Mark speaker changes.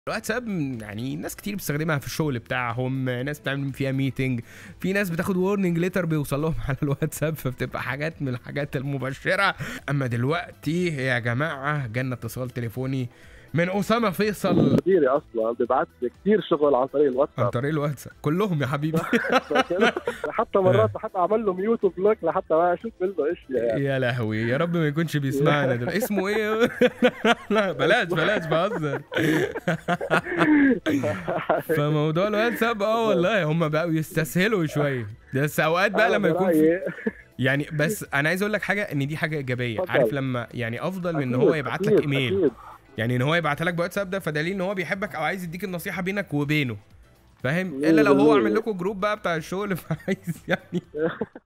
Speaker 1: الواتساب يعني ناس كتير بتستخدمها في الشغل بتاعهم ناس بتعمل فيها ميتنج في ناس بتاخد وورنينج ليتر بيوصل لهم على الواتساب فبتبقى حاجات من الحاجات المبشره اما دلوقتي يا جماعه جالنا اتصال تليفوني من اسامه فيصل
Speaker 2: مديري اصلا ببعث لي كثير شغل عن طريق
Speaker 1: عن
Speaker 2: الواتساب
Speaker 1: طريق الواتساب كلهم يا حبيبي
Speaker 2: حتى مرات حتى اعمل له ميوت وبلوك لحتى ما اشوف منه ايش يعني
Speaker 1: يا لهوي يا رب ما يكونش بيسمعنا ده اسمه ايه لا بلاش بلاش بهزر فموضوع الواتساب اه والله هم بقوا يستسهلوا شويه بس اوقات بقى
Speaker 2: أنا
Speaker 1: لما يكون في
Speaker 2: برأيي
Speaker 1: يعني بس انا عايز اقول لك حاجه ان دي حاجه ايجابيه
Speaker 2: اتفضل.
Speaker 1: عارف لما يعني افضل من ان
Speaker 2: أكيد،
Speaker 1: هو يبعت لك
Speaker 2: أكيد،
Speaker 1: ايميل
Speaker 2: أكيد.
Speaker 1: يعني ان هو يبعت لك بواتساب ده فدليل ان هو بيحبك او عايز يديك النصيحه بينك وبينه فاهم
Speaker 2: مية
Speaker 1: الا لو هو
Speaker 2: بالمية.
Speaker 1: عامل لكم جروب بقى بتاع الشغل فعايز يعني